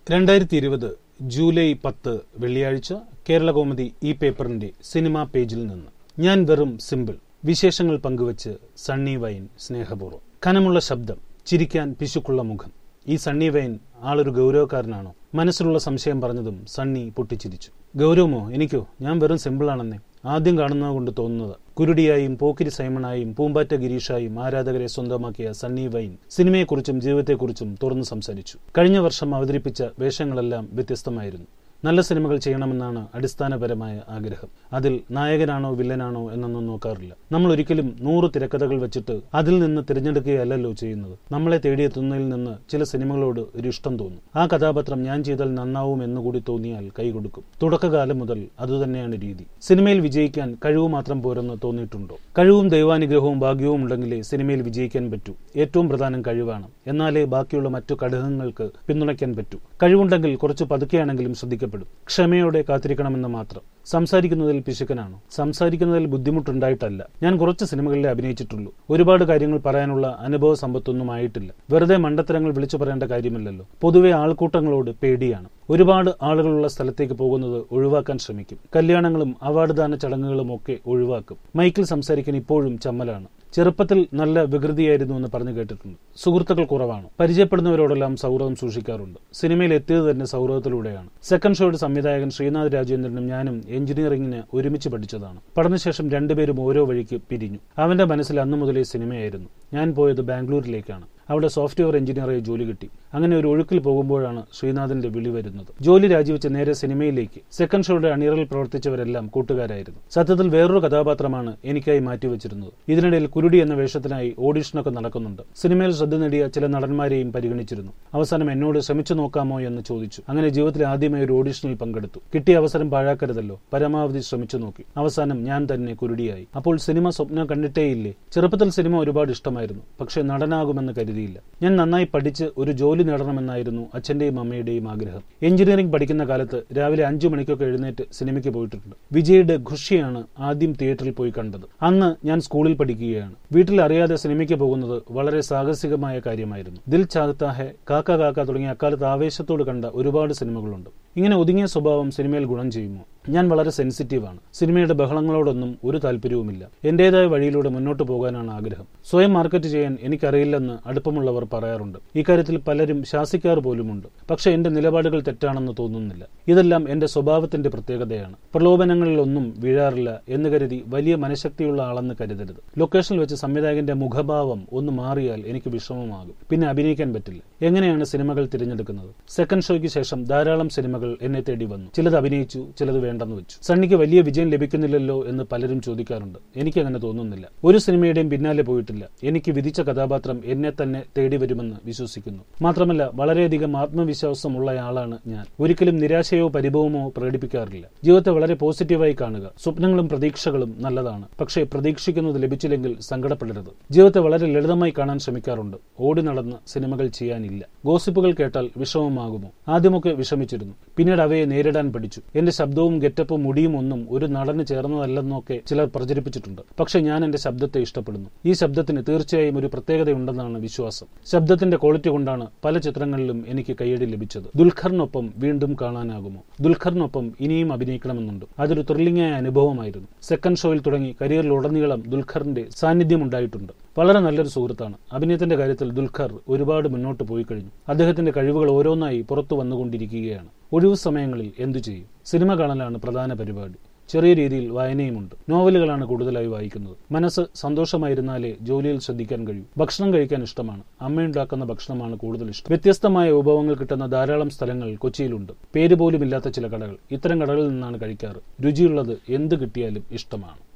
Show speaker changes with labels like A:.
A: രണ്ടായിരത്തി ഇരുപത് ജൂലൈ പത്ത് വെള്ളിയാഴ്ച കേരളകൗമുദി ഈ പേപ്പറിന്റെ സിനിമാ പേജിൽ നിന്ന് ഞാൻ വെറും സിമ്പിൾ വിശേഷങ്ങൾ പങ്കുവച്ച് സണ്ണി വൈൻ സ്നേഹപൂർവ്വം കനമുള്ള ശബ്ദം ചിരിക്കാൻ പിശുക്കുള്ള മുഖം ഈ സണ്ണി വൈൻ ആളൊരു ഗൗരവക്കാരനാണോ മനസ്സിലുള്ള സംശയം പറഞ്ഞതും സണ്ണി പൊട്ടിച്ചിരിച്ചു ഗൗരവമോ എനിക്കോ ഞാൻ വെറും സിമ്പിളാണെന്നേ ആദ്യം കാണുന്നത് കൊണ്ട് തോന്നുന്നത് കുരുടിയായും പോക്കിരി സൈമണായും പൂമ്പാറ്റ ഗിരീഷായും ആരാധകരെ സ്വന്തമാക്കിയ സണ്ണി വൈൻ സിനിമയെക്കുറിച്ചും ജീവിതത്തെക്കുറിച്ചും തുറന്നു സംസാരിച്ചു കഴിഞ്ഞ വർഷം അവതരിപ്പിച്ച വേഷങ്ങളെല്ലാം വ്യത്യസ്തമായിരുന്നു നല്ല സിനിമകൾ ചെയ്യണമെന്നാണ് അടിസ്ഥാനപരമായ ആഗ്രഹം അതിൽ നായകനാണോ വില്ലനാണോ എന്നൊന്നും നോക്കാറില്ല നമ്മൾ ഒരിക്കലും നൂറ് തിരക്കഥകൾ വെച്ചിട്ട് അതിൽ നിന്ന് തിരഞ്ഞെടുക്കുകയല്ലല്ലോ ചെയ്യുന്നത് നമ്മളെ തേടിയെത്തുന്നതിൽ നിന്ന് ചില സിനിമകളോട് ഒരു ഇഷ്ടം തോന്നും ആ കഥാപാത്രം ഞാൻ ചെയ്താൽ നന്നാവും എന്നുകൂടി തോന്നിയാൽ കൈകൊടുക്കും തുടക്കകാലം മുതൽ അതുതന്നെയാണ് രീതി സിനിമയിൽ വിജയിക്കാൻ കഴിവ് മാത്രം പോരെന്ന് തോന്നിയിട്ടുണ്ടോ കഴിവും ദൈവാനുഗ്രഹവും ഭാഗ്യവും ഉണ്ടെങ്കിലേ സിനിമയിൽ വിജയിക്കാൻ പറ്റൂ ഏറ്റവും പ്രധാനം കഴിവാണ് എന്നാലേ ബാക്കിയുള്ള മറ്റു ഘടകങ്ങൾക്ക് പിന്തുണയ്ക്കാൻ പറ്റൂ കഴിവുണ്ടെങ്കിൽ കുറച്ച് പതുക്കെയാണെങ്കിലും ശ്രദ്ധിക്കപ്പെടും ക്ഷമയോടെ കാത്തിരിക്കണമെന്ന് മാത്രം സംസാരിക്കുന്നതിൽ പിശുക്കനാണോ സംസാരിക്കുന്നതിൽ ബുദ്ധിമുട്ടുണ്ടായിട്ടല്ല ഞാൻ കുറച്ച് സിനിമകളിലെ അഭിനയിച്ചിട്ടുള്ളൂ ഒരുപാട് കാര്യങ്ങൾ പറയാനുള്ള അനുഭവ സമ്പത്തൊന്നും ആയിട്ടില്ല വെറുതെ മണ്ടത്തരങ്ങൾ വിളിച്ചു പറയേണ്ട കാര്യമില്ലല്ലോ പൊതുവെ ആൾക്കൂട്ടങ്ങളോട് പേടിയാണ് ഒരുപാട് ആളുകളുള്ള സ്ഥലത്തേക്ക് പോകുന്നത് ഒഴിവാക്കാൻ ശ്രമിക്കും കല്യാണങ്ങളും അവാർഡ് ദാന ചടങ്ങുകളും ഒക്കെ ഒഴിവാക്കും മൈക്കിൽ സംസാരിക്കാൻ ഇപ്പോഴും ചമ്മലാണ് ചെറുപ്പത്തിൽ നല്ല വികൃതിയായിരുന്നു എന്ന് പറഞ്ഞു കേട്ടിട്ടുണ്ട് സുഹൃത്തുക്കൾ കുറവാണ് പരിചയപ്പെടുന്നവരോടെല്ലാം സൗഹൃദം സൂക്ഷിക്കാറുണ്ട് സിനിമയിൽ എത്തിയത് തന്നെ സൗഹൃദത്തിലൂടെയാണ് സെക്കൻഡ് ഷോയുടെ സംവിധായകൻ ശ്രീനാഥ് രാജേന്ദ്രനും ഞാനും എഞ്ചിനീയറിംഗിന് ഒരുമിച്ച് പഠിച്ചതാണ് പഠനശേഷം രണ്ടുപേരും ഓരോ വഴിക്ക് പിരിഞ്ഞു അവന്റെ മനസ്സിൽ അന്നു മുതലേ സിനിമയായിരുന്നു ഞാൻ പോയത് ബാംഗ്ലൂരിലേക്കാണ് അവിടെ സോഫ്റ്റ്വെയർ എഞ്ചിനീയറായി ജോലി കിട്ടി അങ്ങനെ ഒരു ഒഴുക്കിൽ പോകുമ്പോഴാണ് ശ്രീനാഥിന്റെ വിളി വരുന്നത് ജോലി രാജിവെച്ച് നേരെ സിനിമയിലേക്ക് സെക്കൻഡ് ഷോയുടെ അണിയറിൽ പ്രവർത്തിച്ചവരെല്ലാം കൂട്ടുകാരായിരുന്നു സത്യത്തിൽ വേറൊരു കഥാപാത്രമാണ് എനിക്കായി മാറ്റിവെച്ചിരുന്നത് ഇതിനിടയിൽ കുരുടി എന്ന വേഷത്തിനായി ഓഡിഷനൊക്കെ നടക്കുന്നുണ്ട് സിനിമയിൽ ശ്രദ്ധ നേടിയ ചില നടന്മാരെയും പരിഗണിച്ചിരുന്നു അവസാനം എന്നോട് ശ്രമിച്ചു നോക്കാമോ എന്ന് ചോദിച്ചു അങ്ങനെ ജീവിതത്തിൽ ആദ്യമായി ഒരു ഓഡിഷനിൽ പങ്കെടുത്തു കിട്ടിയ അവസരം പാഴാക്കരുതല്ലോ പരമാവധി ശ്രമിച്ചു നോക്കി അവസാനം ഞാൻ തന്നെ കുരുടിയായി അപ്പോൾ സിനിമ സ്വപ്നം കണ്ടിട്ടേയില്ലേ ചെറുപ്പത്തിൽ സിനിമ ഒരുപാട് ഇഷ്ടമായിരുന്നു പക്ഷേ നടനാകുമെന്ന് കരുതി കരുതിയില്ല ഞാൻ നന്നായി പഠിച്ച് ഒരു ജോലി നേടണമെന്നായിരുന്നു അച്ഛന്റെയും അമ്മയുടെയും ആഗ്രഹം എഞ്ചിനീയറിംഗ് പഠിക്കുന്ന കാലത്ത് രാവിലെ അഞ്ചു മണിക്കൊക്കെ എഴുന്നേറ്റ് സിനിമയ്ക്ക് പോയിട്ടുണ്ട് വിജയുടെ ഖുഷിയാണ് ആദ്യം തിയേറ്ററിൽ പോയി കണ്ടത് അന്ന് ഞാൻ സ്കൂളിൽ പഠിക്കുകയാണ് വീട്ടിൽ അറിയാതെ സിനിമയ്ക്ക് പോകുന്നത് വളരെ സാഹസികമായ കാര്യമായിരുന്നു ദിൽ ചാഹത്ത ഹെ കാക്ക കാക്ക തുടങ്ങിയ അക്കാലത്ത് ആവേശത്തോട് കണ്ട ഒരുപാട് സിനിമകളുണ്ട് ഇങ്ങനെ ഒതുങ്ങിയ സ്വഭാവം സിനിമയിൽ ഗുണം ചെയ്യുമോ ഞാൻ വളരെ സെൻസിറ്റീവാണ് സിനിമയുടെ ബഹളങ്ങളോടൊന്നും ഒരു താല്പര്യവുമില്ല എന്റേതായ വഴിയിലൂടെ മുന്നോട്ട് പോകാനാണ് ആഗ്രഹം സ്വയം മാർക്കറ്റ് ചെയ്യാൻ എനിക്കറിയില്ലെന്ന് അടുപ്പമുള്ളവർ പറയാറുണ്ട് ഇക്കാര്യത്തിൽ പലരും ശാസിക്കാറ് പോലുമുണ്ട് പക്ഷെ എന്റെ നിലപാടുകൾ തെറ്റാണെന്ന് തോന്നുന്നില്ല ഇതെല്ലാം എന്റെ സ്വഭാവത്തിന്റെ പ്രത്യേകതയാണ് പ്രലോഭനങ്ങളിലൊന്നും വീഴാറില്ല എന്ന് കരുതി വലിയ മനഃശക്തിയുള്ള ആളെന്ന് കരുതരുത് ലൊക്കേഷനിൽ വെച്ച് സംവിധായകന്റെ മുഖഭാവം ഒന്ന് മാറിയാൽ എനിക്ക് വിഷമമാകും പിന്നെ അഭിനയിക്കാൻ പറ്റില്ല എങ്ങനെയാണ് സിനിമകൾ തിരഞ്ഞെടുക്കുന്നത് സെക്കൻഡ് ഷോയ്ക്ക് ശേഷം ധാരാളം സിനിമകൾ എന്നെ തേടി വന്നു ചിലത് അഭിനയിച്ചു ചിലത് വേണ്ടെന്ന് വെച്ചു സണ്ണിക്ക് വലിയ വിജയം ലഭിക്കുന്നില്ലല്ലോ എന്ന് പലരും ചോദിക്കാറുണ്ട് എനിക്ക് അങ്ങനെ തോന്നുന്നില്ല ഒരു സിനിമയുടെയും പിന്നാലെ പോയിട്ടില്ല എനിക്ക് വിധിച്ച കഥാപാത്രം എന്നെ തന്നെ തേടി വരുമെന്ന് വിശ്വസിക്കുന്നു മാത്രമല്ല വളരെയധികം ആത്മവിശ്വാസമുള്ളയാളാണ് ഞാൻ ഒരിക്കലും നിരാശയോ പരിഭവമോ പ്രകടിപ്പിക്കാറില്ല ജീവിതത്തെ വളരെ പോസിറ്റീവായി കാണുക സ്വപ്നങ്ങളും പ്രതീക്ഷകളും നല്ലതാണ് പക്ഷേ പ്രതീക്ഷിക്കുന്നത് ലഭിച്ചില്ലെങ്കിൽ സങ്കടപ്പെടരുത് ജീവിതത്തെ വളരെ ലളിതമായി കാണാൻ ശ്രമിക്കാറുണ്ട് ഓടി നടന്ന് സിനിമകൾ ചെയ്യാനില്ല ഗോസിപ്പുകൾ കേട്ടാൽ വിഷമമാകുമോ ആദ്യമൊക്കെ വിഷമിച്ചിരുന്നു പിന്നീട് അവയെ നേരിടാൻ പഠിച്ചു എന്റെ ശബ്ദവും ഗെറ്റപ്പും മുടിയും ഒന്നും ഒരു നടന് ചേർന്നതല്ലെന്നൊക്കെ ചിലർ പ്രചരിപ്പിച്ചിട്ടുണ്ട് പക്ഷെ ഞാൻ എന്റെ ശബ്ദത്തെ ഇഷ്ടപ്പെടുന്നു ഈ ശബ്ദത്തിന് തീർച്ചയായും ഒരു പ്രത്യേകതയുണ്ടെന്നാണ് വിശ്വാസം ശബ്ദത്തിന്റെ ക്വാളിറ്റി കൊണ്ടാണ് പല ചിത്രങ്ങളിലും എനിക്ക് കയ്യടി ലഭിച്ചത് ദുൽഖറിനൊപ്പം വീണ്ടും കാണാനാകുമോ ദുൽഖറിനൊപ്പം ഇനിയും അഭിനയിക്കണമെന്നുണ്ട് അതൊരു ത്രില്ലിംഗായ അനുഭവമായിരുന്നു സെക്കൻഡ് ഷോയിൽ തുടങ്ങി കരിയറിലുടനീളം ദുൽഖറിന്റെ സാന്നിധ്യം ഉണ്ടായിട്ടുണ്ട് വളരെ നല്ലൊരു സുഹൃത്താണ് അഭിനയത്തിന്റെ കാര്യത്തിൽ ദുൽഖർ ഒരുപാട് മുന്നോട്ട് പോയി കഴിഞ്ഞു അദ്ദേഹത്തിന്റെ കഴിവുകൾ ഓരോന്നായി പുറത്തു വന്നുകൊണ്ടിരിക്കുകയാണ് ഒഴിവു സമയങ്ങളിൽ എന്തു ചെയ്യും സിനിമ കാണലാണ് പ്രധാന പരിപാടി ചെറിയ രീതിയിൽ വായനയുമുണ്ട് നോവലുകളാണ് കൂടുതലായി വായിക്കുന്നത് മനസ്സ് സന്തോഷമായിരുന്നാലേ ജോലിയിൽ ശ്രദ്ധിക്കാൻ കഴിയൂ ഭക്ഷണം കഴിക്കാൻ ഇഷ്ടമാണ് അമ്മയുണ്ടാക്കുന്ന ഭക്ഷണമാണ് കൂടുതൽ ഇഷ്ടം വ്യത്യസ്തമായ വിഭവങ്ങൾ കിട്ടുന്ന ധാരാളം സ്ഥലങ്ങൾ കൊച്ചിയിലുണ്ട് പേര് പോലും ഇല്ലാത്ത ചില കടകൾ ഇത്തരം കടകളിൽ നിന്നാണ് കഴിക്കാറ് രുചിയുള്ളത് എന്ത് കിട്ടിയാലും ഇഷ്ടമാണ്